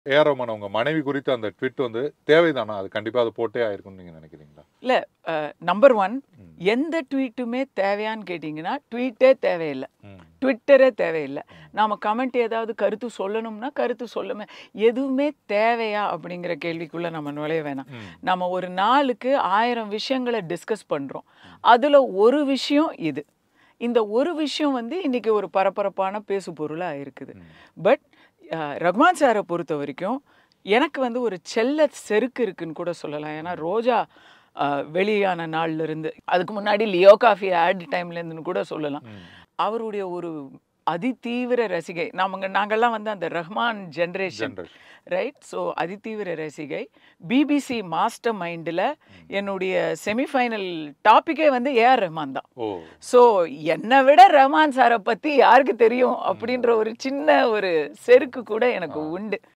AR Rahman அவங்க மனைவி குறித்த அந்த ட்விட் வந்து தேவைதானா அது கண்டிப்பா அது போட்டே ஆயிருக்கும்னு நீங்க நினைக்கிறீங்களா இல்லை நம்பர் ஒன் ம். எந்த ட்வீட்டுமே தேவையான்னு கேட்டிங்கன்னா ட்வீட்டே தேவையில்லை ம். ட்விட்டரே தேவையில்லை நாம் கமெண்ட் ஏதாவது கருத்து சொல்லணும்னா கருத்து சொல்லுமே எதுவுமே தேவையா அப்படிங்கிற கேள்விக்குள்ளே நம்ம நுழைய வேணாம் ம். நம்ம ஒரு நாளுக்கு ஆயிரம் விஷயங்களை டிஸ்கஸ் பண்ணுறோம் அதில் ஒரு விஷயம் இது இந்த ஒரு விஷயம் வந்து இன்னைக்கு ஒரு பரபரப்பான பேசு பொருளாக இருக்குது ம். பட் ரஹ்மான் சாரை பொறுத்த வரைக்கும் எனக்கு வந்து ஒரு செல்ல செருக்கு இருக்குன்னு கூட சொல்லலாம் ஏன்னா ரோஜா அஹ், வெளியான நாள்ல இருந்து அதுக்கு முன்னாடி லியோ காஃபி ஆட் டைம்லேருந்துன்னு கூட சொல்லலாம் ம். அவருடைய ஒரு அதிதீவிர ரசிகை நாமங்க நாங்கள்லாம் வந்து அந்த Rahman generation Generation. Right so அதிதீவிர ரசிகை பிபிசி மாஸ்டர் மைண்டில் என்னுடைய செமிஃபைனல் டாப்பிக்கே வந்து ஏஆர் ரஹ்மான் தான் ஓ ஸோ என்னை விட ரஹ்மான் சாரை பற்றி யாருக்கு தெரியும் அப்படின்ற ஒரு சின்ன ஒரு செருக்கு கூட எனக்கு உண்டு